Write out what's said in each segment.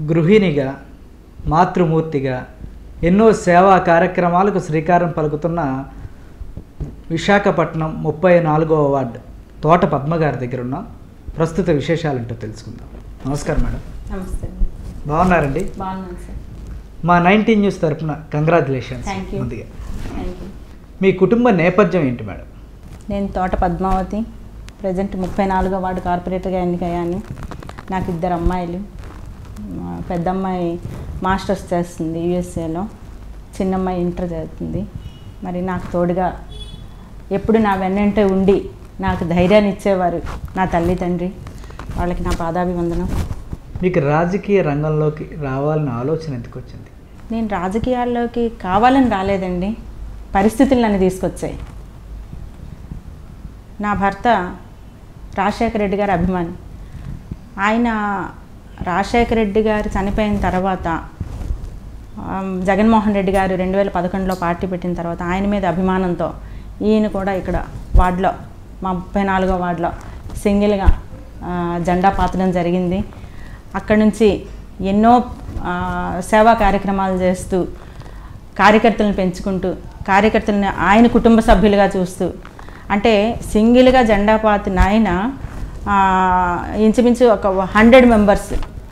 గృహిణిగా మాతృమూర్తిగా ఎన్నో సేవా కార్యక్రమాలకు శ్రీకారం పలుకుతున్న విశాఖపట్నం ముప్పై నాలుగవ వార్డు తోట పద్మ గారి దగ్గర ఉన్నాం ప్రస్తుత విశేషాలంటూ తెలుసుకుందాం నమస్కారం మేడం నమస్తే అండి బాగున్నారండి బాగున్నాను సార్ మా నైన్టీన్ న్యూస్ తరఫున కంగ్రాచులేషన్స్ Thank you. ముందుగా థ్యాంక్ యూ మీ కుటుంబ నేపథ్యం ఏంటి మేడం నేను తోట పద్మావతి ప్రజెంట్ ముప్పై నాలుగో వార్డు కార్పొరేటర్గా ఎన్నికయ్యాను నాకు ఇద్దరు అమ్మాయిలు మా పెద్ద అమ్మాయి మాస్టర్స్ చేస్తుంది యూఎస్ఏలో చిన్న అమ్మాయి ఇంటర్ చదువుతుంది మరి నాకు తోడుగా ఎప్పుడు నా వెన్నంటే ఉండి నాకు ధైర్యాన్ని ఇచ్చేవారు నా తల్లి తండ్రి వాళ్ళకి నా పాదాభివందనం మీకు రాజకీయ రంగంలోకి రావాలన్న ఆలోచన ఎందుకు వచ్చింది నేను రాజకీయాల్లోకి కావాలని రాలేదండి పరిస్థితులు నన్ను తీసుకొచ్చాయి నా భర్త రాజశేఖర రెడ్డి గారి అభిమాని ఆయన రాజశేఖర రెడ్డి గారు చనిపోయిన తర్వాత ఆమ్, జగన్మోహన్ రెడ్డి గారు రెండు వేల పదకొండులో పార్టీ పెట్టిన తర్వాత ఆయన మీద అభిమానంతో ఈయన కూడా ఇక్కడ వార్డులో మా ముప్పై నాలుగో వార్డులో సింగిల్గా ఆ, జెండా పాతడం జరిగింది అక్కడి నుంచి ఎన్నో ఆ, సేవా కార్యక్రమాలు చేస్తూ కార్యకర్తలను పెంచుకుంటూ కార్యకర్తలను ఆయన కుటుంబ సభ్యులుగా చూస్తూ అంటే సింగిల్గా జెండా పాతిన ఆయన ఆ, ఇంచుమించు ఒక హండ్రెడ్ మెంబర్స్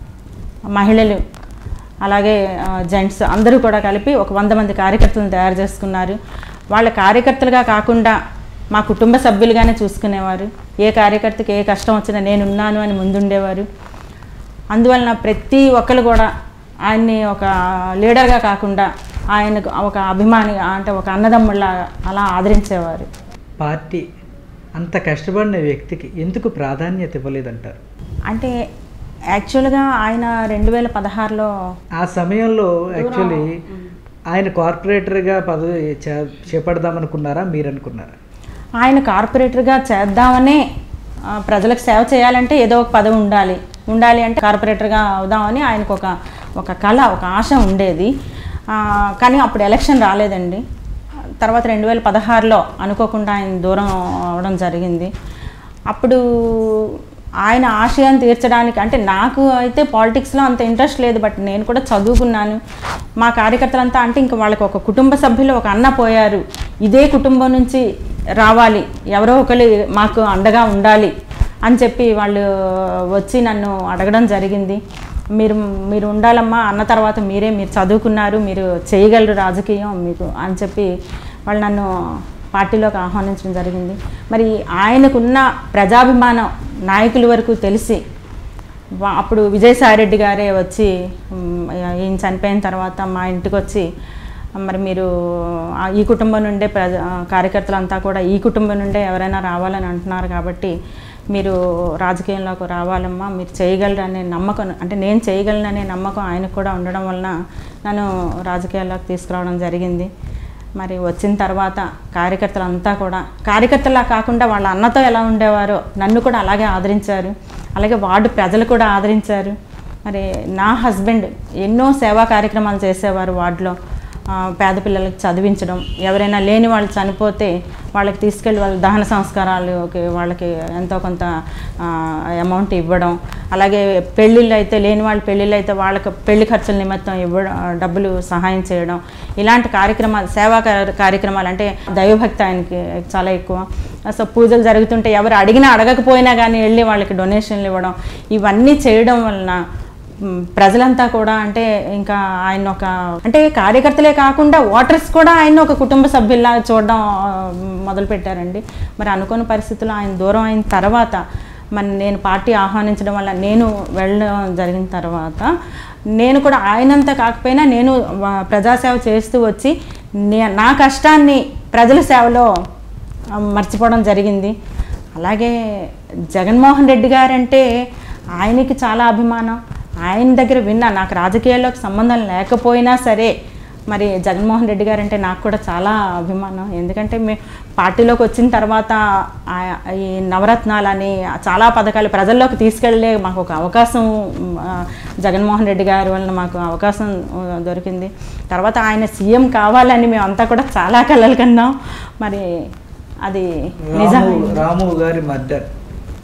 మహిళలు అలాగే జెంట్స్ అందరూ కూడా కలిపి ఒక వంద మంది కార్యకర్తలను తయారు చేసుకున్నారు వాళ్ళ కార్యకర్తలుగా కాకుండా మా కుటుంబ సభ్యులుగానే చూసుకునేవారు ఏ కార్యకర్తకి ఏ కష్టం వచ్చినా నేనున్నాను అని ముందుండేవారు అందువలన ప్రతి ఒక్కరు కూడా ఆయన్ని ఒక లీడర్గా కాకుండా ఆయనకు ఒక అభిమాని అంటే ఒక అన్నదమ్ముళ్ళ అలా ఆదరించేవారు పార్టీ అంత కష్టపడిన వ్యక్తికి ఎందుకు ప్రాధాన్యత ఇవ్వలేదంటారు అంటే యాక్చువల్గా ఆయన రెండు వేల పదహారులో ఆ సమయంలో యాక్చువల్లీ ఆయన కార్పొరేటర్గా పదవి చే- చేపడదామనుకున్నారా మీరు అనుకున్నారా ఆయన కార్పొరేటర్గా చేద్దామనే ఆ, ప్రజలకు సేవ చేయాలంటే ఏదో ఒక పదవి ఉండాలి ఉండాలి అంటే కార్పొరేటర్గా అవుదామని ఆయనకు ఒక ఒక కళ ఒక ఆశ ఉండేది ఆ, కానీ అప్పుడు ఎలక్షన్ రాలేదండి తర్వాత రెండు వేల పదహారులో అనుకోకుండా ఆయన దూరం అవడం జరిగింది అప్పుడు ఆయన ఆశయాన్ని తీర్చడానికి అంటే నాకు అయితే పాలిటిక్స్లో అంత ఇంట్రెస్ట్ లేదు బట్ నేను కూడా చదువుకున్నాను మా కార్యకర్తలంతా అంటే ఇంకా వాళ్ళకి ఒక కుటుంబ సభ్యులు ఒక అన్న పోయారు ఇదే కుటుంబం నుంచి రావాలి ఎవరో ఒకరు మాకు అండగా ఉండాలి అని చెప్పి వాళ్ళు వచ్చి నన్ను అడగడం జరిగింది మీరు మీరు ఉండాలమ్మా అన్న తర్వాత మీరే మీరు చదువుకున్నారు మీరు చేయగలరు రాజకీయం మీకు అని చెప్పి వాళ్ళు నన్ను పార్టీలోకి ఆహ్వానించడం జరిగింది మరి ఆయనకున్న ప్రజాభిమానం నాయకుల వరకు తెలిసి వా- అప్పుడు విజయసాయిరెడ్డి గారే వచ్చి మ్, ఈయన చనిపోయిన తర్వాత మా ఇంటికి వచ్చి మరి మీరు ఆ ఈ కుటుంబం నుండే ప్రజ కార్యకర్తలంతా కూడా ఈ కుటుంబం నుండే ఎవరైనా రావాలని అంటున్నారు కాబట్టి మీరు రాజకీయంలోకి రావాలమ్మా మీరు చేయగలరు అనే నమ్మకం అంటే నేను చేయగలననే నమ్మకం ఆయనకు కూడా ఉండడం వలన నన్ను రాజకీయాల్లోకి తీసుకురావడం జరిగింది మరి వచ్చిన తర్వాత కార్యకర్తలంతా కూడా కార్యకర్తలా కాకుండా వాళ్ళ అన్నతో ఎలా ఉండేవారో నన్ను కూడా అలాగే ఆదరించారు అలాగే వార్డు ప్రజలు కూడా ఆదరించారు మరి నా హస్బెండ్ ఎన్నో సేవా కార్యక్రమాలు చేసేవారు వార్డులో ఆ, పేద పిల్లలకి చదివించడం ఎవరైనా లేని వాళ్ళు చనిపోతే వాళ్ళకి తీసుకెళ్ళి వాళ్ళ దహన సంస్కారాలకి వాళ్ళకి ఎంతో కొంత అమౌంట్ ఇవ్వడం అలాగే పెళ్ళిళ్ళు అయితే లేని వాళ్ళ పెళ్ళిళ్ళు అయితే వాళ్ళకి పెళ్లి ఖర్చుల నిమిత్తం ఇవ్వడం డబ్బులు సహాయం చేయడం ఇలాంటి కార్యక్రమాలు సేవా కార్య- కార్యక్రమాలు అంటే దైవభక్తి ఆయనకి చాలా ఎక్కువ సో పూజలు జరుగుతుంటే ఎవరు అడిగినా అడగకపోయినా కానీ వెళ్ళి వాళ్ళకి డొనేషన్లు ఇవ్వడం ఇవన్నీ చేయడం వలన మ్, ప్రజలంతా కూడా అంటే ఇంకా ఆయన ఒక అంటే కార్యకర్తలే కాకుండా ఓటర్స్ కూడా ఆయన ఒక కుటుంబ సభ్యుల్లా చూడడం ఆ, మొదలు పెట్టారండి మరి అనుకోని పరిస్థితుల్లో ఆయన దూరం అయిన తర్వాత మరి నేను పార్టీ ఆహ్వానించడం వల్ల నేను వెళ్ళడం జరిగిన తర్వాత నేను కూడా ఆయనంత కాకపోయినా నేను వా- ప్రజాసేవ చేస్తూ వచ్చి నే- నా కష్టాన్ని ప్రజల సేవలో ఆ, మర్చిపోవడం జరిగింది అలాగే జగన్మోహన్ రెడ్డి గారంటే ఆయనకి చాలా అభిమానం ఆయన దగ్గర విన్నా నాకు రాజకీయాల్లోకి సంబంధం లేకపోయినా సరే మరి జగన్మోహన్ రెడ్డి గారు అంటే నాకు కూడా చాలా అభిమానం ఎందుకంటే మే పార్టీలోకి వచ్చిన తర్వాత ఆ- ఈ నవరత్నాలని చాలా పథకాలు ప్రజల్లోకి తీసుకెళ్ళే మాకు ఒక అవకాశం మ్, ఆ, జగన్మోహన్ రెడ్డి గారి వలన మాకు అవకాశం ఆ, దొరికింది తర్వాత ఆయన సీఎం కావాలని మేమంతా కూడా చాలా కలలు కన్నాం మరి అది నిజం రాము రాము గారి మర్డర్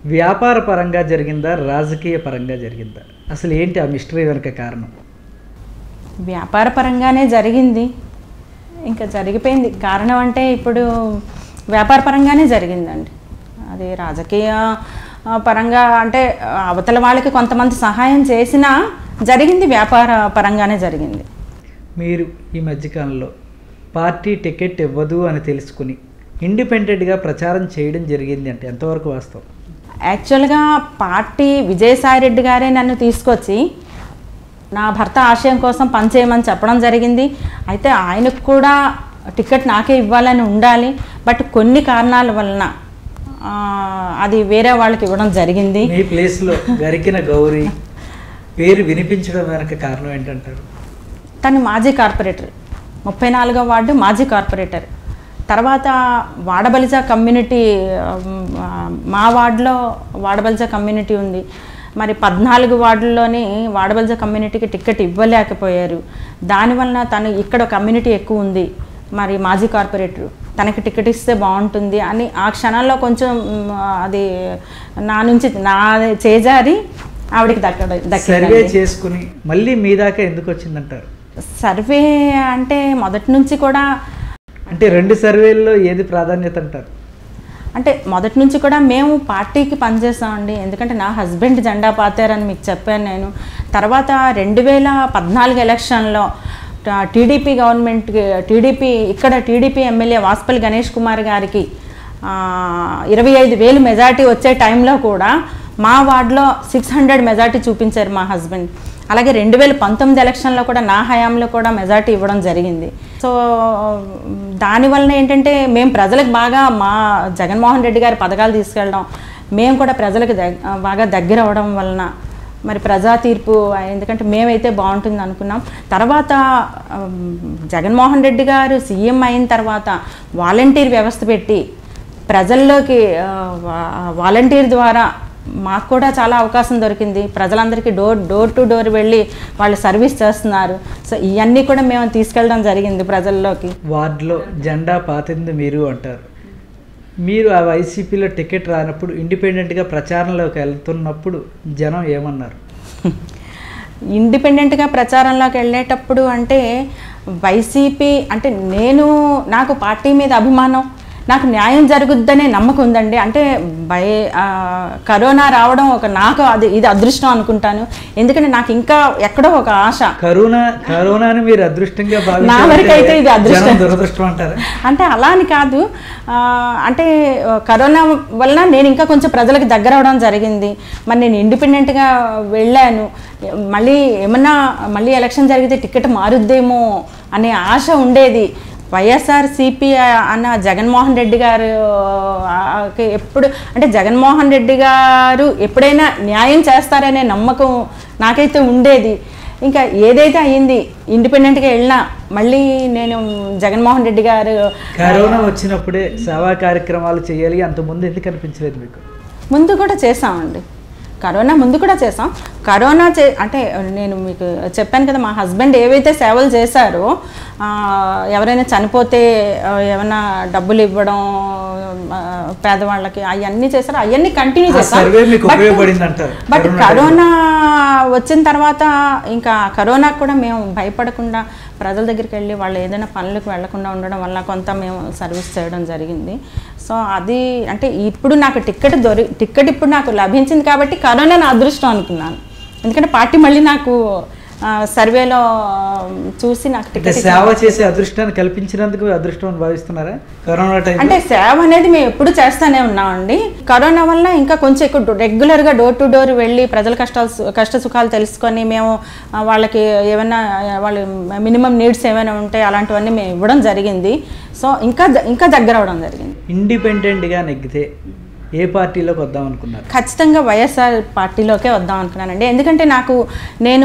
వ్యాపార పరంగా జరిగిందా రాజకీయ పరంగా జరిగిందా అసలు ఏంటి ఆ మిస్టరీ వెనుక కారణం వ్యాపార పరంగానే జరిగింది ఇంకా జరిగిపోయింది కారణం అంటే ఇప్పుడు వ్యాపార పరంగానే జరిగిందండి అది రాజకీయ ఆ, పరంగా అంటే ఆ, అవతల వాళ్ళకి కొంతమంది సహాయం చేసినా జరిగింది వ్యాపార పరంగానే జరిగింది మీరు ఈ మధ్యకాలంలో పార్టీ టికెట్ ఇవ్వదు అని తెలుసుకుని ఇండిపెండెంట్గా ప్రచారం చేయడం జరిగింది అంటే ఎంతవరకు వాస్తవం యాక్చువల్గా పార్టీ విజయసాయి రెడ్డి గారే నన్ను తీసుకొచ్చి నా భర్త ఆశయం కోసం పనిచేయమని చెప్పడం జరిగింది అయితే ఆయనకు కూడా టికెట్ నాకే ఇవ్వాలని ఉండాలి బట్ కొన్ని కారణాల వలన ఆ, అది వేరే వాళ్ళకి ఇవ్వడం జరిగింది మీ ప్లేస్లో గరికిన గౌరీ పేరు వినిపించడం వెనక కారణం ఏంటంటారు తను మాజీ కార్పొరేటర్ ముప్పై నాలుగో వార్డు మాజీ కార్పొరేటర్ తర్వాత వాడబలిజ కమ్యూనిటీ ఆ, మా వార్డులో వాడబలిజ కమ్యూనిటీ ఉంది మరి పద్నాలుగు వార్డుల్లోని వాడబలిజ కమ్యూనిటీకి టికెట్ ఇవ్వలేకపోయారు దానివలన తను ఇక్కడ కమ్యూనిటీ ఎక్కువ ఉంది మరి మాజీ కార్పొరేటర్ తనకి టికెట్ ఇస్తే బాగుంటుంది అని ఆ క్షణాల్లో కొంచెం మ్, అది నా నుంచి నా చేజారి ఆవిడకి దక్క సర్వే దక్కిందండి. చేసుకుని మళ్ళీ మీ దాకా ఎందుకు వచ్చిందంటారు సర్వే అంటే మొదటి నుంచి కూడా అంటే రెండు సర్వేల్లో ఏది ప్రాధాన్యత అంటారు అంటే మొదటి నుంచి కూడా మేము పార్టీకి పనిచేస్తామండి ఎందుకంటే నా హస్బెండ్ జెండా పాతారని మీకు చెప్పాను నేను తర్వాత రెండు వేల పద్నాలుగు ఎలక్షన్లో ట- టీడీపీ గవర్నమెంట్కి టీడీపీ ఇక్కడ టీడీపీ ఎమ్మెల్యే వాస్పల్లి గణేష్ కుమార్ గారికి ఆ, ఇరవై ఐదు వేలు మెజార్టీ వచ్చే టైంలో కూడా మా వార్డులో సిక్స్ హండ్రెడ్ మెజార్టీ చూపించారు మా హస్బెండ్ అలాగే రెండు వేల పంతొమ్మిది ఎలక్షన్లో కూడా నా హయాంలో కూడా మెజార్టీ ఇవ్వడం జరిగింది సో దానివలన ఏంటంటే మేము ప్రజలకు బాగా మా జగన్మోహన్ రెడ్డి గారి పథకాలు తీసుకెళ్ళడం మేము కూడా ప్రజలకు దగ్ బాగా దగ్గర అవ్వడం వలన మరి ప్రజా తీర్పు ఎందుకంటే మేమైతే బాగుంటుంది అనుకున్నాం తర్వాత ఆమ్, జగన్మోహన్ రెడ్డి గారు సీఎం అయిన తర్వాత వాలంటీర్ వ్యవస్థ పెట్టి ప్రజల్లోకి ఆ, వా- వాలంటీర్ ద్వారా మాకు కూడా చాలా అవకాశం దొరికింది ప్రజలందరికీ డోర్ డోర్ టు డోర్ వెళ్ళి వాళ్ళు సర్వీస్ చేస్తున్నారు సో ఇవన్నీ కూడా మేము తీసుకెళ్ళడం జరిగింది ప్రజల్లోకి వార్డులో జెండా పాతింది మీరు అంటారు మీరు ఆ వైసీపీలో టికెట్ రానప్పుడు ఇండిపెండెంట్గా ప్రచారంలోకి వెళ్తున్నప్పుడు జనం ఏమన్నారు ఇండిపెండెంట్గా ప్రచారంలోకి వెళ్ళేటప్పుడు అంటే వైసీపీ అంటే నేను నాకు పార్టీ మీద అభిమానం నాకు న్యాయం జరుగుద్దనే నమ్మకం ఉందండి అంటే బై ఆ, కరోనా రావడం ఒక నాకు అది ఇది అదృష్టం అనుకుంటాను ఎందుకంటే నాకు ఇంకా ఎక్కడో ఒక ఆశ కరోనా కరోనాని మీరు అదృష్టంగా నా వరకైతే ఇది భావించారంటే అదృష్టం. జనం దురదృష్టం అంటారా అంటే అలా అని కాదు ఆ, అంటే ఆ, కరోనా వల్ల నేను ఇంకా కొంచెం ప్రజలకు దగ్గర అవడం జరిగింది మరి నేను ఇండిపెండెంట్గా వెళ్ళాను మళ్ళీ ఏమన్నా మళ్ళీ ఎలక్షన్ జరిగితే టికెట్ మారుద్దేమో అనే ఆశ ఉండేది వైఎస్ఆర్ సిపి అన్న జగన్మోహన్ రెడ్డి గారు ఆ, కి ఎప్పుడు అంటే జగన్మోహన్ రెడ్డి గారు ఎప్పుడైనా న్యాయం చేస్తారనే నమ్మకం నాకైతే ఉండేది ఇంకా ఏదైతే అయ్యింది ఇండిపెండెంట్గా వెళ్ళినా మళ్ళీ నేను జగన్మోహన్ రెడ్డి గారు కరోనా వచ్చినప్పుడే సేవా కార్యక్రమాలు చేయాలి అంత ముందు ఎందుకు అనిపించలేదు మీకు ముందు కూడా చేసామండి కరోనా ముందు కూడా చేసాం కరోనా చే అంటే నేను మీకు చెప్పాను కదా మా హస్బెండ్ ఏవైతే సేవలు చేశారో ఆ, ఎవరైనా చనిపోతే ఆ, ఏమైనా డబ్బులు ఇవ్వడం ఆ, పేదవాళ్ళకి అవన్నీ చేశారు అవన్నీ కంటిన్యూ ఆ చేస్తాం సర్వే మీకు But- ఉపయోగపడింది అంటారు బట్ కరోనా కరోనా వచ్చిన తర్వాత ఇంకా కరోనా కూడా మేము భయపడకుండా ప్రజల దగ్గరికి వెళ్ళి వాళ్ళు ఏదైనా పనులకు వెళ్లకుండా ఉండడం వల్ల కొంత మేము సర్వీస్ చేయడం జరిగింది సో అది అంటే ఇప్పుడు నాకు టికెట్ దొరి టికెట్ ఇప్పుడు నాకు లభించింది కాబట్టి కరోనా నా అదృష్టం అనుకున్నాను ఎందుకంటే పార్టీ మళ్ళీ నాకు ఆ, సర్వేలో చూసి నాకు అంటే టికెట్ సేవ చేసే అదృష్టాన్ని కల్పించినందుకు అదృష్టం అని భావిస్తున్నారా కరోనా టైం అంటే సేవ అనేది మేము ఎప్పుడు చేస్తూనే ఉన్నామండి కరోనా వల్ల ఇంకా కొంచెం ఎక్కువ రెగ్యులర్గా డోర్ టు డోర్ వెళ్ళి ప్రజల కష్టాలు కష్ట సుఖాలు తెలుసుకొని మేము ఆ, వాళ్ళకి ఏమైనా ఆ, వాళ్ళ మినిమం నీడ్స్ ఏమైనా ఉంటే అలాంటివన్నీ మేము ఇవ్వడం జరిగింది సో ఇంకా ద- ఇంకా దగ్గర అవడం జరిగింది ఇండిపెండెంట్గా నెగ్గితే ఏ పార్టీలోకి వద్దాం అనుకున్నారు ఖచ్చితంగా వైఎస్ఆర్ పార్టీలోకే వద్దాం అనుకున్నానండి ఎందుకంటే నాకు నేను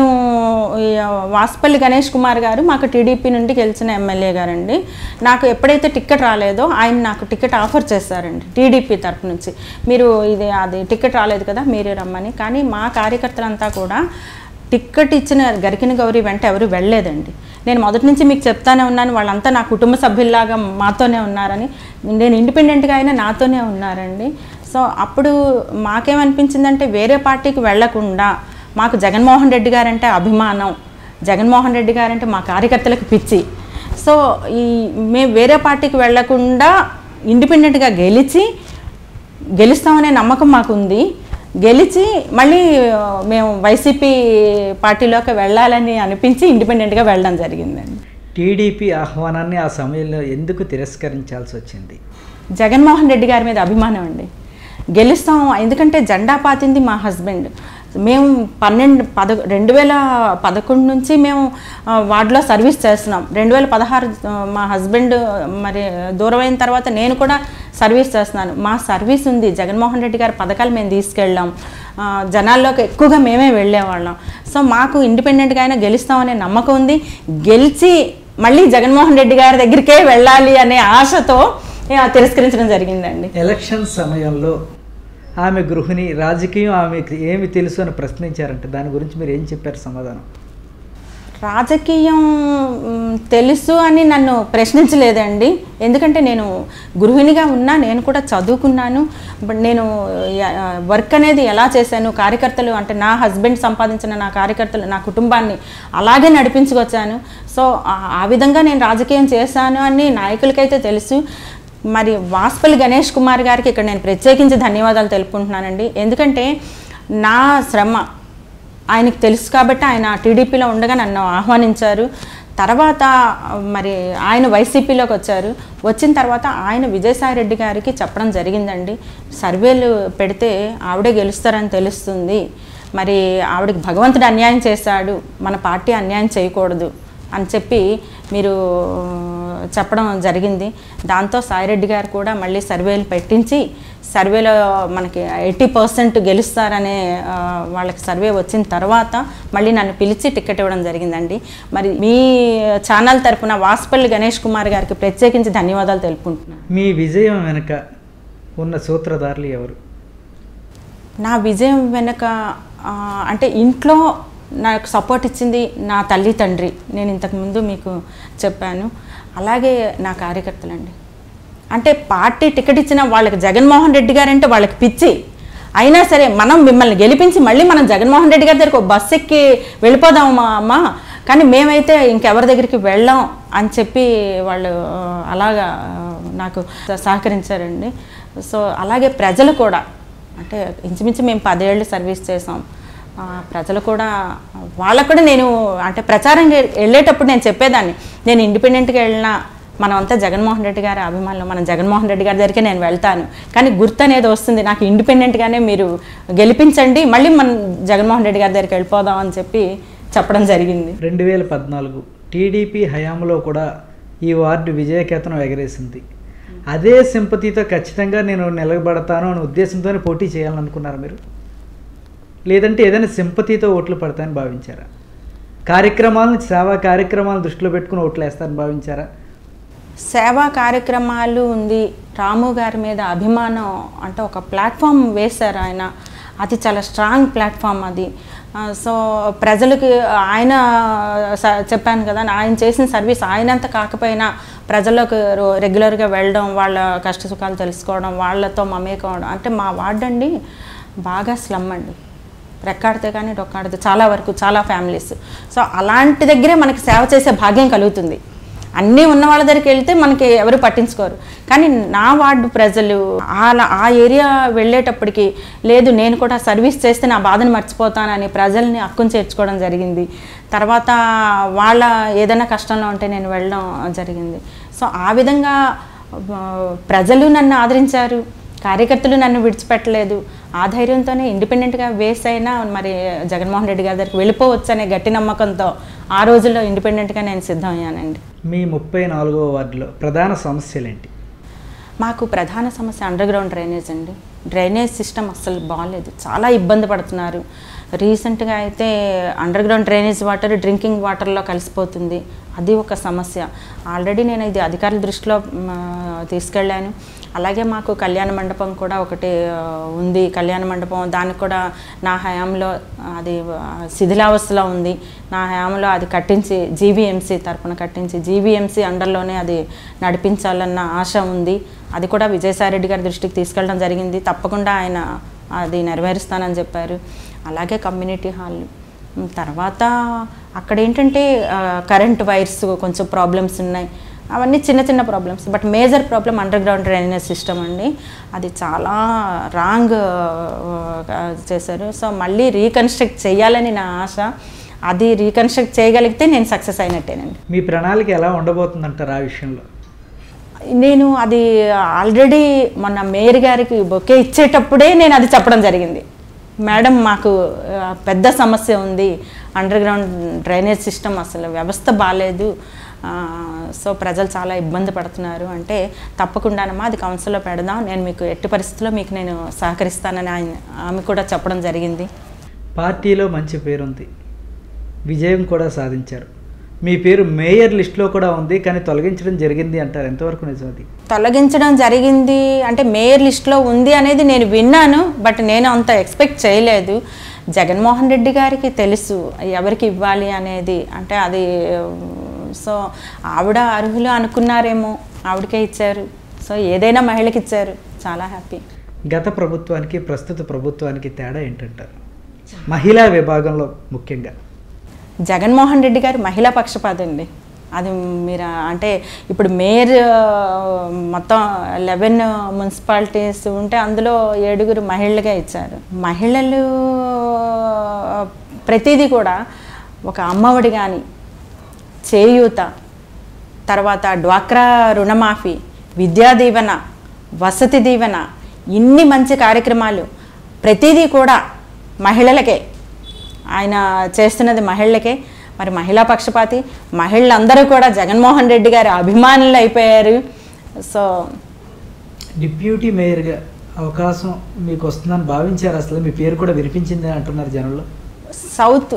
ఈ వాసుపల్లి గణేష్ కుమార్ గారు మాకు టీడీపీ నుండి గెలిచిన ఎమ్మెల్యే గారండి నాకు ఎప్పుడైతే టికెట్ రాలేదో ఆయన నాకు టికెట్ ఆఫర్ చేశారండి టీడీపీ తరపు నుంచి మీరు ఇది అది టికెట్ రాలేదు కదా మీరే రమ్మని కానీ మా కార్యకర్తలంతా కూడా టిక్కెట్ ఇచ్చిన గరికిన గౌరీ వెంట ఎవరు వెళ్ళలేదండి నేను మొదటి నుంచి మీకు చెప్తానే ఉన్నాను వాళ్ళంతా నా కుటుంబ సభ్యుల్లాగా మాతోనే ఉన్నారని నేను ఇండిపెండెంట్గా అయినా నాతోనే ఉన్నారండి సో సో అప్పుడు మాకేమనిపించిందంటే వేరే పార్టీకి వెళ్లకుండా మాకు జగన్మోహన్ రెడ్డి గారంటే అభిమానం జగన్మోహన్ రెడ్డి గారంటే మా కార్యకర్తలకు పిచ్చి సో ఈ మేము వేరే పార్టీకి వెళ్లకుండా ఇండిపెండెంట్గా గెలిచి గెలుస్తామనే నమ్మకం మాకు ఉంది గెలిచి మళ్ళీ ఆ, మేము వైసీపీ పార్టీలోకి వెళ్ళాలని అనిపించి ఇండిపెండెంట్గా వెళ్ళడం జరిగిందండి టీడీపీ ఆహ్వానాన్ని ఆ సమయంలో ఎందుకు తిరస్కరించాల్సి వచ్చింది జగన్మోహన్ రెడ్డి గారి మీద అభిమానం అండి గెలుస్తాం ఎందుకంటే జెండా పాతింది మా హస్బెండ్ మేము పన్నెండు పద రెండు వేల పదకొండు నుంచి మేము ఆ, వార్డులో సర్వీస్ చేస్తున్నాం రెండు వేల పదహారు ఆ, మా హస్బెండ్ మరి దూరం అయిన తర్వాత నేను కూడా సర్వీస్ చేస్తున్నాను మా సర్వీస్ ఉంది జగన్మోహన్ రెడ్డి గారి పథకాలు మేము తీసుకెళ్ళాం ఆ, జనాల్లోకి ఎక్కువగా మేమే వెళ్ళేవాళ్ళం సో మాకు ఇండిపెండెంట్గా అయినా గెలుస్తామనే నమ్మకం ఉంది గెలిచి మళ్ళీ జగన్మోహన్ రెడ్డి గారి దగ్గరికే వెళ్ళాలి అనే ఆశతో ఆ, తిరస్కరించడం జరిగిందండి ఎలక్షన్ సమయంలో ఆమె గృహిణి రాజకీయం ఆమెకు ఏమి తెలుసు అని ప్రశ్నించారంటే దాని గురించి మీరు ఏం చెప్పారు సమాధానం రాజకీయం మ్, తెలుసు అని నన్ను ప్రశ్నించలేదండి ఎందుకంటే నేను గృహిణిగా ఉన్నా నేను కూడా చదువుకున్నాను బట్ నేను య- వర్క్ అనేది ఎలా చేశాను కార్యకర్తలు అంటే నా హస్బెండ్ సంపాదించిన నా కార్యకర్తలు నా కుటుంబాన్ని అలాగే నడిపించుకొచ్చాను సో ఆ- ఆ విధంగా నేను రాజకీయం చేశాను అని నాయకులకైతే తెలుసు మరి వాస్పల్లి గణేష్ కుమార్ గారికి ఇక్కడ నేను ప్రత్యేకించి ధన్యవాదాలు తెలుపుకుంటున్నానండి ఎందుకంటే నా శ్రమ ఆయనకు తెలుసు కాబట్టి ఆయన టీడీపీలో ఉండగా నన్ను ఆహ్వానించారు తర్వాత మరి ఆయన వైసీపీలోకి వచ్చారు వచ్చిన తర్వాత ఆయన విజయసాయి రెడ్డి గారికి చెప్పడం జరిగిందండి సర్వేలు పెడితే ఆవిడే గెలుస్తారని తెలుస్తుంది మరి ఆవిడకి భగవంతుడు అన్యాయం చేశాడు మన పార్టీ అన్యాయం చేయకూడదు అని చెప్పి మీరు చెప్పడం జరిగింది దాంతో సాయిరెడ్డి గారు కూడా మళ్ళీ సర్వేలు పెట్టించి సర్వేలో మనకి ఎయిటీ పర్సెంట్ గెలుస్తారనే ఆ, వాళ్ళకి సర్వే వచ్చిన తర్వాత మళ్ళీ నన్ను పిలిచి టికెట్ ఇవ్వడం జరిగిందండి మరి మీ ఛానల్ తరపున వాస్పల్లి గణేష్ కుమార్ గారికి ప్రత్యేకించి ధన్యవాదాలు తెలుపుకుంటున్నాను మీ విజయం వెనుక ఉన్న సూత్రధారులు ఎవరు నా విజయం వెనుక ఆ, అంటే ఇంట్లో నాకు సపోర్ట్ ఇచ్చింది నా తల్లి తండ్రి నేను ఇంతకుముందు మీకు చెప్పాను అలాగే నా కార్యకర్తలండి అంటే పార్టీ టికెట్ ఇచ్చిన వాళ్ళకి జగన్మోహన్ రెడ్డి గారంటే వాళ్ళకి పిచ్చి అయినా సరే మనం మిమ్మల్ని గెలిపించి మళ్ళీ మనం జగన్మోహన్ రెడ్డి గారి దగ్గరకు ఒక బస్సు ఎక్కి వెళ్ళిపోదాం మా అమ్మ కానీ మేమైతే ఇంకెవరి దగ్గరికి వెళ్ళాం అని చెప్పి వాళ్ళు ఆ, అలాగా ఆ, నాకు సహకరించారండి సో అలాగే ప్రజలు కూడా అంటే ఇంచుమించు మేము పదేళ్ళు సర్వీస్ చేసాం ఆ, ప్రజలు కూడా వాళ్ళకు కూడా నేను అంటే ప్రచారం వె- వెళ్ళేటప్పుడు నేను చెప్పేదాన్ని నేను ఇండిపెండెంట్గా వెళ్ళినా మనం అంతా జగన్మోహన్ రెడ్డి గారి అభిమానులు మనం జగన్మోహన్ రెడ్డి గారి దగ్గరికి నేను వెళ్తాను కానీ గుర్తు అనేది వస్తుంది నాకు ఇండిపెండెంట్గానే మీరు గెలిపించండి మళ్ళీ మనం జగన్మోహన్ రెడ్డి గారి దగ్గరికి వెళ్ళిపోదాం అని చెప్పి చెప్పడం జరిగింది రెండు వేల పద్నాలుగు టీడీపీ హయాంలో కూడా ఈ వార్డు విజయకేతనం ఎగరేసింది అదే సింపతితో ఖచ్చితంగా నేను నిలబడతాను అనే ఉద్దేశంతోనే పోటీ చేయాలనుకున్నారు మీరు లేదంటే ఏదైనా సింపతితో ఓట్లు పడతాయని భావించారా కార్యక్రమాలను సేవా కార్యక్రమాలను దృష్టిలో పెట్టుకుని ఓట్లు వేస్తారని భావించారా సేవా కార్యక్రమాలు ఉంది రాము గారి మీద అభిమానం అంటే ఒక ప్లాట్ఫామ్ వేశారు ఆయన అది చాలా స్ట్రాంగ్ ప్లాట్ఫామ్ అది ఆ, సో ప్రజలకి ఆయన స- చెప్పాను కదా ఆయన చేసిన సర్వీస్ ఆయనంత కాకపోయినా ప్రజలకు రో- రెగ్యులర్గా వెళ్ళడం వాళ్ళ కష్ట సుఖాలు తెలుసుకోవడం వాళ్ళతో మమేకం అవడం అంటే మా వార్డ్ అండి బాగా స్లమ్ అండి రెక్కాడితే కానీ డొక్కాడితే చాలా వరకు చాలా ఫ్యామిలీస్ సో అలాంటి దగ్గరే మనకి సేవ చేసే భాగ్యం కలుగుతుంది అన్నీ ఉన్న వాళ్ళ దగ్గరికి వెళ్తే మనకి ఎవరు పట్టించుకోరు కానీ నా వార్డు ప్రజలు అలా ఆ ఏరియా వెళ్ళేటప్పటికి లేదు నేను కూడా సర్వీస్ చేస్తే నా బాధను మర్చిపోతానని ప్రజల్ని హక్కును చేర్చుకోవడం జరిగింది తర్వాత వాళ్ళ ఏదైనా కష్టంలో ఉంటే నేను వెళ్ళడం జరిగింది సో ఆ విధంగా ఆ, ప్రజలు నన్ను ఆదరించారు కార్యకర్తలు నన్ను విడిచిపెట్టలేదు ఆ ధైర్యంతోనే ఇండిపెండెంట్గా వేస్ అయినా మరి జగన్మోహన్ రెడ్డి గారి దగ్గరికి వెళ్ళిపోవచ్చు అనే గట్టి నమ్మకంతో ఆ రోజుల్లో ఇండిపెండెంట్గా నేను సిద్ధమయ్యానండి మీ ముప్పై నాలుగవ వార్డులో ప్రధాన సమస్యలు ఏంటి మాకు ప్రధాన సమస్య అండర్ గ్రౌండ్ డ్రైనేజ్ అండి డ్రైనేజ్ సిస్టమ్ అస్సలు బాగాలేదు చాలా ఇబ్బంది పడుతున్నారు రీసెంట్గా అయితే underground drainage water drinking వాటర్లో కలిసిపోతుంది అది ఒక సమస్య ఆల్రెడీ నేను ఇది అధికారుల దృష్టిలో మ్, తీసుకెళ్ళాను అలాగే మాకు కళ్యాణ మండపం కూడా ఒకటి ఆ, ఉంది కళ్యాణ మండపం దానికి కూడా నా హయాంలో అది ఆ, శిథిలావస్థలో ఉంది నా హయాంలో అది కట్టించి జీవీఎంసీ తరపున కట్టించి జీవీఎంసీ అండర్లోనే అది నడిపించాలన్న ఆశ ఉంది అది కూడా విజయసాయిరెడ్డి గారి దృష్టికి తీసుకెళ్ళడం జరిగింది తప్పకుండా ఆయన అది నెరవేరుస్తానని చెప్పారు అలాగే కమ్యూనిటీ హాల్ ఉమ్, తర్వాత అక్కడ ఏంటంటే ఆ, కరెంట్ వైర్స్ కొంచెం ప్రాబ్లమ్స్ ఉన్నాయి అవన్నీ చిన్న చిన్న problems but major problem underground drainage system అండి అది చాలా రాంగ్ చేశారు సో మళ్ళీ రీకన్స్ట్రక్ట్ చేయాలని నా ఆశ అది రీకన్స్ట్రక్ట్ చేయగలిగితే నేను సక్సెస్ అయినట్టేనండి మీ ప్రణాళిక ఎలా ఉండబోతుందంటారు ఆ విషయంలో నేను అది ఆల్రెడీ మొన్న మేయర్ గారికి బొకే ఇచ్చేటప్పుడే నేను అది చెప్పడం జరిగింది మేడం మాకు ఆ, పెద్ద సమస్య ఉంది అండర్ గ్రౌండ్ డ్రైనేజ్ సిస్టమ్ అసలు వ్యవస్థ బాగాలేదు ఆ, సో ప్రజలు చాలా ఇబ్బంది పడుతున్నారు అంటే తప్పకుండానమ్మా అది కౌన్సిల్లో పెడదాం నేను మీకు ఎట్టి పరిస్థితుల్లో మీకు నేను సహకరిస్తానని ఆయన ఆమె కూడా చెప్పడం జరిగింది పార్టీలో మంచి పేరుంది విజయం కూడా సాధించారు మీ పేరు మేయర్ లిస్ట్లో కూడా ఉంది కానీ తొలగించడం జరిగింది అంటారు ఎంతవరకు నిజం అది తొలగించడం జరిగింది అంటే మేయర్ లిస్ట్లో ఉంది అనేది నేను విన్నాను బట్ నేను అంత ఎక్స్పెక్ట్ చేయలేదు జగన్మోహన్ రెడ్డి గారికి తెలుసు ఎవరికి ఇవ్వాలి అనేది అంటే అది సో ఆవిడ అర్హులు అనుకున్నారేమో ఆవిడకే ఇచ్చారు సో ఏదైనా మహిళకి ఇచ్చారు చాలా హ్యాపీ గత ప్రభుత్వానికి ప్రస్తుత ప్రభుత్వానికి తేడా ఏంటంటారు మహిళా విభాగంలో ముఖ్యంగా జగన్మోహన్ రెడ్డి గారు మహిళా పక్షపాతం అండి అది మీరు అంటే ఇప్పుడు మేయర్ ఆ, మొత్తం లెవెన్ మున్సిపాలిటీస్ ఉంటే అందులో ఏడుగురు మహిళలుగా ఇచ్చారు మహిళలు ఆ, ప్రతిదీ కూడా ఒక అమ్మఒడి కానీ చేయూత తర్వాత డ్వాక్రా రుణమాఫీ విద్యా దీవెన వసతి దీవెన ఇన్ని మంచి కార్యక్రమాలు ప్రతిదీ కూడా మహిళలకే ఆయన చేస్తున్నది మహిళలకే మరి మహిళా పక్షపాతి మహిళలందరూ కూడా జగన్మోహన్ రెడ్డి గారి అభిమానులు అయిపోయారు సో డిప్యూటీ మేయర్గా అవకాశం మీకు వస్తుందని భావించారు అసలు మీ పేరు కూడా వినిపించింది అంటున్నారు జనంలో సౌత్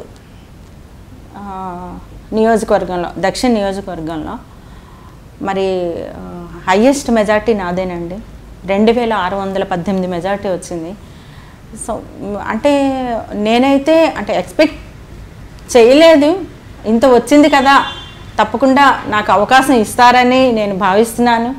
ఆ, నియోజకవర్గంలో దక్షిణ నియోజకవర్గంలో మరి హయ్యెస్ట్ మెజార్టీ నాదేనండి రెండు వేల ఆరు వందల పద్దెనిమిది మెజార్టీ వచ్చింది సో మ్, అంటే నేనైతే అంటే ఎక్స్పెక్ట్ చేయలేదు ఇంత వచ్చింది కదా తప్పకుండా నాకు అవకాశం ఇస్తారని నేను భావిస్తున్నాను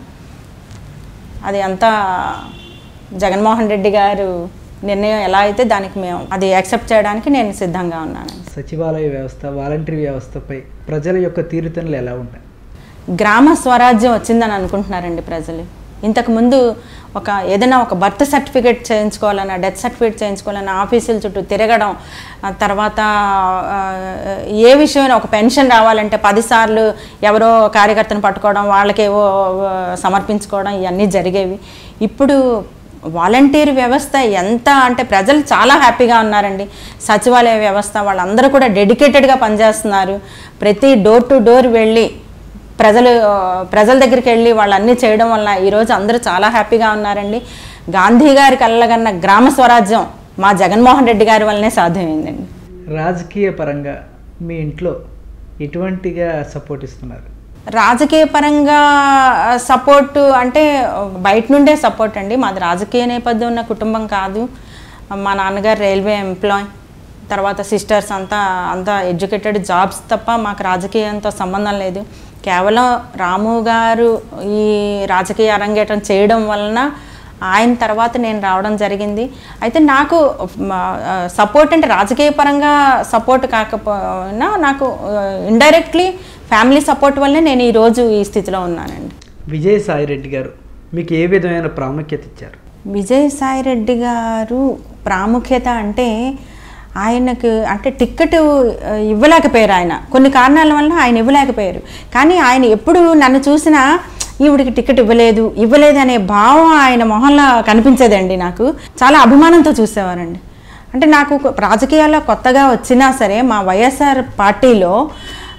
అది అంతా జగన్మోహన్ రెడ్డి గారు నిర్ణయం ఎలా అయితే దానికి మేము అది యాక్సెప్ట్ చేయడానికి నేను సిద్ధంగా ఉన్నాను సచివాలయ వ్యవస్థ వాలంటరీ వ్యవస్థపై ప్రజల యొక్క తీరుతెన్నులు ఎలా ఉంటాయి గ్రామ స్వరాజ్యం వచ్చిందని అనుకుంటున్నారండి ప్రజలు ఇంతకుముందు ఒక ఏదైనా ఒక బర్త్ సర్టిఫికేట్ చేయించుకోవాలన్నా డెత్ సర్టిఫికేట్ చేయించుకోవాలన్నా ఆఫీసుల చుట్టూ తిరగడం ఆ తర్వాత ఆ, ఏ విషయమైనా ఒక పెన్షన్ రావాలంటే పదిసార్లు ఎవరో కార్యకర్తను పట్టుకోవడం వాళ్ళకేవో ఆ, సమర్పించుకోవడం ఇవన్నీ జరిగేవి ఇప్పుడు వాలంటీర్ వ్యవస్థ ఎంత అంటే ప్రజలు చాలా హ్యాపీగా ఉన్నారండి సచివాలయ వ్యవస్థ వాళ్ళందరూ కూడా డెడికేటెడ్గా పనిచేస్తున్నారు ప్రతి డోర్ టు డోర్ వెళ్ళి ప్రజలు ఆ, ప్రజల దగ్గరికి వెళ్ళి వాళ్ళన్నీ చేయడం వల్ల ఈరోజు అందరూ చాలా హ్యాపీగా ఉన్నారండి గాంధీ గారి కళ్ళగన్న గ్రామ స్వరాజ్యం మా జగన్మోహన్ రెడ్డి గారి వల్లనే సాధ్యమైందండి రాజకీయ పరంగా మీ ఇంట్లో ఎటువంటిగా సపోర్ట్ ఇస్తున్నారు రాజకీయ పరంగా సపోర్ట్ అంటే బయట నుండే సపోర్ట్ అండి మాది రాజకీయ నేపథ్యం ఉన్న కుటుంబం కాదు మా నాన్నగారు రైల్వే ఎంప్లాయ్ తర్వాత సిస్టర్స్ అంతా అంతా ఎడ్యుకేటెడ్ జాబ్స్ తప్ప మాకు రాజకీయంతో సంబంధం లేదు కేవలం రాము గారు ఈ రాజకీయ అరంగేటం చేయడం వలన ఆయన తర్వాత నేను రావడం జరిగింది అయితే నాకు సపోర్ట్ అంటే రాజకీయ పరంగా సపోర్ట్ కాకపోయినా నాకు ఇండైరెక్ట్లీ ఫ్యామిలీ సపోర్ట్ వల్లే నేను ఈరోజు ఈ స్థితిలో ఉన్నానండి విజయసాయి రెడ్డి గారు మీకు ఏ విధమైన ప్రాముఖ్యత ఇచ్చారు విజయసాయి రెడ్డి గారు ప్రాముఖ్యత అంటే ఆయనకు అంటే టిక్కెట్ ఆ, ఇవ్వలేకపోయారు ఆయన కొన్ని కారణాల వల్ల ఆయన ఇవ్వలేకపోయారు కానీ ఆయన ఎప్పుడు నన్ను చూసినా ఈవిడికి టికెట్ ఇవ్వలేదు ఇవ్వలేదు అనే భావం ఆయన మొహంలో కనిపించేదండి నాకు చాలా అభిమానంతో చూసేవారండి అంటే నాకు కొ- రాజకీయాల్లో కొత్తగా వచ్చినా సరే మా వైఎస్ఆర్ పార్టీలో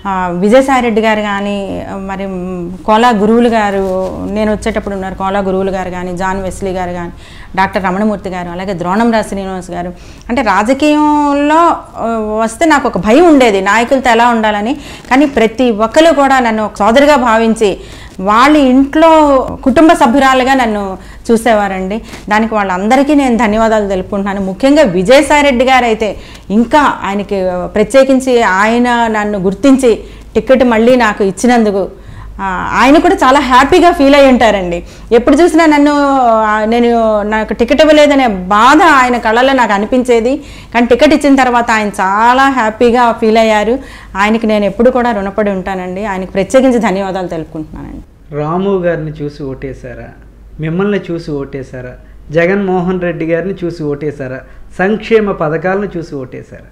ఆ, విజయసాయి రెడ్డి గారు కానీ మరి మ్, కోలా గురువులు గారు నేను వచ్చేటప్పుడు ఉన్నారు కోలా గురువులు గారు కానీ జాన్ వెస్లీ గారు కానీ డాక్టర్ రమణమూర్తి గారు అలాగే ద్రోణంరాజ్ శ్రీనివాస్ గారు అంటే రాజకీయంలో ఆ, వస్తే నాకు ఒక భయం ఉండేది నాయకులతో ఎలా ఉండాలని కానీ ప్రతి ఒక్కరు కూడా నన్ను ఒక సోదరిగా భావించి వాళ్ళ ఇంట్లో కుటుంబ సభ్యురాలుగా నన్ను చూసేవారండి దానికి వాళ్ళందరికీ నేను ధన్యవాదాలు తెలుపుకుంటున్నాను ముఖ్యంగా విజయసాయి రెడ్డి గారు అయితే ఇంకా ఆయనకి ప్రత్యేకించి ఆయన నన్ను గుర్తించి టికెట్ మళ్ళీ నాకు ఇచ్చినందుకు ఆ, ఆయన కూడా చాలా హ్యాపీగా ఫీల్ అయి ఉంటారండి ఎప్పుడు చూసినా నన్ను ఆ, నేను నాకు టికెట్ ఇవ్వలేదనే బాధ ఆయన కళ్ళలో నాకు అనిపించేది కానీ టికెట్ ఇచ్చిన తర్వాత ఆయన చాలా హ్యాపీగా ఫీల్ అయ్యారు ఆయనకి నేను ఎప్పుడు కూడా రుణపడి ఉంటానండి ఆయనకి ప్రత్యేకించి ధన్యవాదాలు తెలుపుకుంటున్నానండి రాము గారిని చూసి ఓటేశారా మిమ్మల్ని చూసి ఓటేశారా జగన్మోహన్ రెడ్డి గారిని చూసి ఓటేశారా సంక్షేమ పథకాలను చూసి ఓటేశారా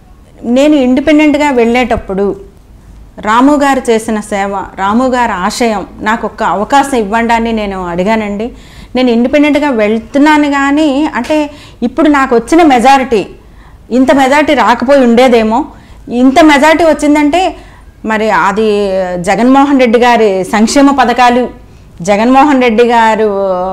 నేను ఇండిపెండెంట్గా వెళ్ళేటప్పుడు రాము గారు చేసిన సేవ రాము గారి ఆశయం నాకు ఒక అవకాశం ఇవ్వండి అని నేను అడిగానండి నేను ఇండిపెండెంట్గా వెళ్తున్నాను కానీ అంటే ఇప్పుడు నాకు వచ్చిన మెజారిటీ ఇంత మెజారిటీ రాకపోయి ఉండేదేమో ఇంత మెజారిటీ వచ్చిందంటే మరి అది జగన్మోహన్ రెడ్డి గారి సంక్షేమ పథకాలు జగన్మోహన్ రెడ్డి గారు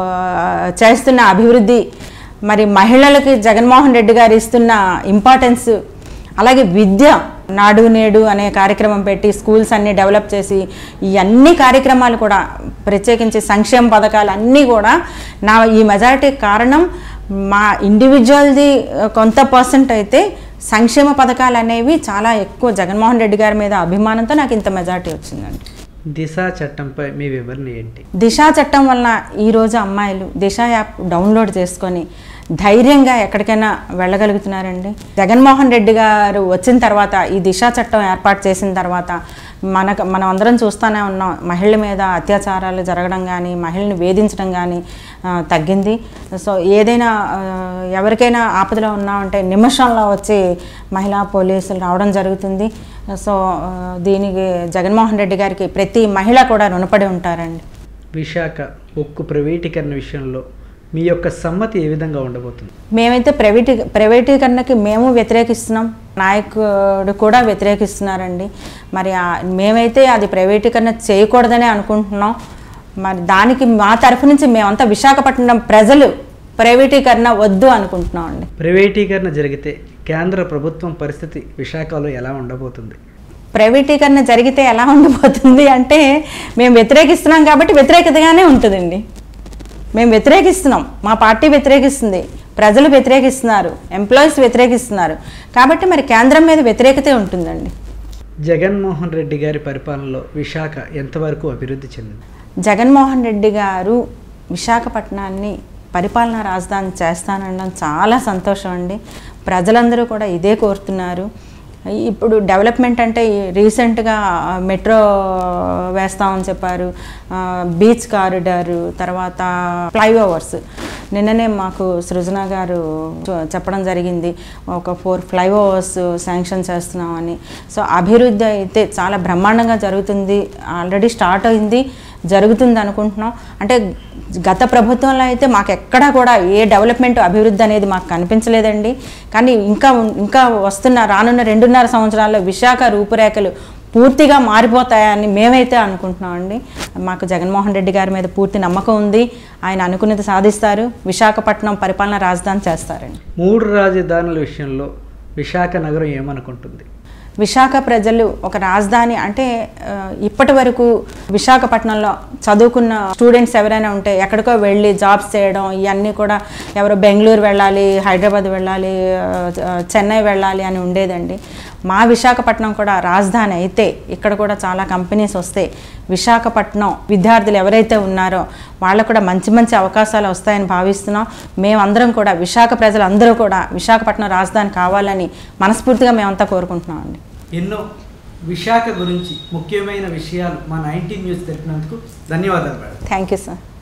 ఆ, చేస్తున్న అభివృద్ధి మరి మహిళలకి జగన్మోహన్ రెడ్డి గారు ఇస్తున్న ఇంపార్టెన్స్ అలాగే విద్య నాడు నేడు అనే కార్యక్రమం పెట్టి స్కూల్స్ అన్ని డెవలప్ చేసి ఈ అన్ని కార్యక్రమాలు కూడా ప్రత్యేకించి సంక్షేమ పథకాలు అన్నీ కూడా నా ఈ మెజారిటీ కారణం మా ఇండివిజువల్ది కొంత పర్సెంట్ అయితే సంక్షేమ పథకాలు అనేవి చాలా ఎక్కువ జగన్మోహన్ రెడ్డి గారి మీద అభిమానంతో నాకు ఇంత మెజారిటీ వచ్చిందండి దిశ చట్టంపై మీ వివరణ ఏంటి దిశా చట్టం వలన ఈరోజు అమ్మాయిలు దిశ యాప్ డౌన్లోడ్ చేసుకొని ధైర్యంగా ఎక్కడికైనా వెళ్ళగలుగుతున్నారండి జగన్మోహన్ రెడ్డి గారు వచ్చిన తర్వాత ఈ దిశా చట్టం ఏర్పాటు చేసిన తర్వాత మనకు మనం అందరం చూస్తూనే ఉన్నాం మహిళల మీద అత్యాచారాలు జరగడం కానీ మహిళని వేధించడం కానీ ఆ, తగ్గింది సో ఏదైనా ఆ, ఎవరికైనా ఆపదలో ఉన్నామంటే నిమిషంలో వచ్చి మహిళా పోలీసులు రావడం జరుగుతుంది సో ఆ, దీనికి జగన్మోహన్ రెడ్డి గారికి ప్రతి మహిళ కూడా రుణపడి ఉంటారండి విశాఖ ఉక్కు ప్రైవేటీకరణ విషయంలో మీ యొక్క సమ్మతి ఏ విధంగా ఉండబోతుంది మేమైతే ప్రైవేటీ ప్రైవేటీకరణకి మేము వ్యతిరేకిస్తున్నాం నాయకుడు కూడా వ్యతిరేకిస్తున్నారండి మరి ఆ- మేమైతే అది ప్రైవేటీకరణ చేయకూడదనే అనుకుంటున్నాం మరి దానికి మా తరఫు నుంచి మేమంతా విశాఖపట్నం ప్రజలు ప్రైవేటీకరణ వద్దు అనుకుంటున్నాం అండి ప్రైవేటీకరణ జరిగితే కేంద్ర ప్రభుత్వం పరిస్థితి విశాఖలో ఎలా ఉండబోతుంది ప్రైవేటీకరణ జరిగితే ఎలా ఉండబోతుంది అంటే మేము వ్యతిరేకిస్తున్నాం కాబట్టి వ్యతిరేకతగానే ఉంటుందండి మేము వ్యతిరేకిస్తున్నాం మా పార్టీ వ్యతిరేకిస్తుంది ప్రజలు వ్యతిరేకిస్తున్నారు ఎంప్లాయీస్ వ్యతిరేకిస్తున్నారు కాబట్టి మరి కేంద్రం మీద వ్యతిరేకతే ఉంటుందండి జగన్మోహన్ రెడ్డి గారి పరిపాలనలో విశాఖ ఎంతవరకు అభివృద్ధి చెందింది జగన్మోహన్ రెడ్డి గారు విశాఖపట్నాన్ని పరిపాలనా రాజధాని చేస్తానడం చాలా సంతోషం అండి ప్రజలందరూ కూడా ఇదే కోరుతున్నారు ఇప్పుడు డెవలప్మెంట్ అంటే ఈ రీసెంట్గా మెట్రో వేస్తామని చెప్పారు ఆ, బీచ్ కారిడారు తర్వాత ఫ్లైఓవర్స్ నిన్ననే మాకు సృజన గారు చ- చెప్పడం జరిగింది ఒక ఫోర్ ఫ్లైఓవర్స్ శాంక్షన్ చేస్తున్నామని సో అభివృద్ధి అయితే చాలా బ్రహ్మాండంగా జరుగుతుంది ఆల్రెడీ స్టార్ట్ అయింది జరుగుతుంది అనుకుంటున్నాం అంటే గత ప్రభుత్వంలో అయితే మాకు ఎక్కడా కూడా ఏ డెవలప్మెంట్ అభివృద్ధి అనేది మాకు కనిపించలేదండి కానీ ఇంకా ఉన్- ఇంకా వస్తున్న రానున్న రెండున్నర సంవత్సరాల్లో విశాఖ రూపురేఖలు పూర్తిగా మారిపోతాయని మేమైతే అనుకుంటున్నామండి మాకు జగన్మోహన్ రెడ్డి గారి మీద పూర్తి నమ్మకం ఉంది ఆయన అనుకున్నది సాధిస్తారు విశాఖపట్నం పరిపాలన రాజధాని చేస్తారండి మూడు రాజధానుల విషయంలో విశాఖ నగరం ఏమనుకుంటుంది విశాఖ ప్రజలు ఒక రాజధాని అంటే ఆ, ఇప్పటి వరకు విశాఖపట్నంలో చదువుకున్న స్టూడెంట్స్ ఎవరైనా ఉంటే ఎక్కడికో వెళ్ళి జాబ్స్ చేయడం ఇవన్నీ కూడా ఎవరో బెంగళూరు వెళ్ళాలి హైదరాబాద్ వెళ్ళాలి ఆ, ఆ, చెన్నై వెళ్ళాలి అని ఉండేదండి మా విశాఖపట్నం కూడా రాజధాని అయితే ఇక్కడ కూడా చాలా కంపెనీస్ వస్తే విశాఖపట్నం విద్యార్థులు ఎవరైతే ఉన్నారో వాళ్ళకు కూడా మంచి మంచి అవకాశాలు వస్తాయని భావిస్తున్నాం మేమందరం కూడా విశాఖ ప్రజలందరూ కూడా విశాఖపట్నం రాజధాని కావాలని మనస్ఫూర్తిగా మేమంతా కోరుకుంటున్నాం అండి ఎన్నో విశాఖ గురించి ముఖ్యమైన విషయాలు మా నైన్టీన్ న్యూస్ తెలిపినందుకు ధన్యవాదాలు మేడం థ్యాంక్ యూ సార్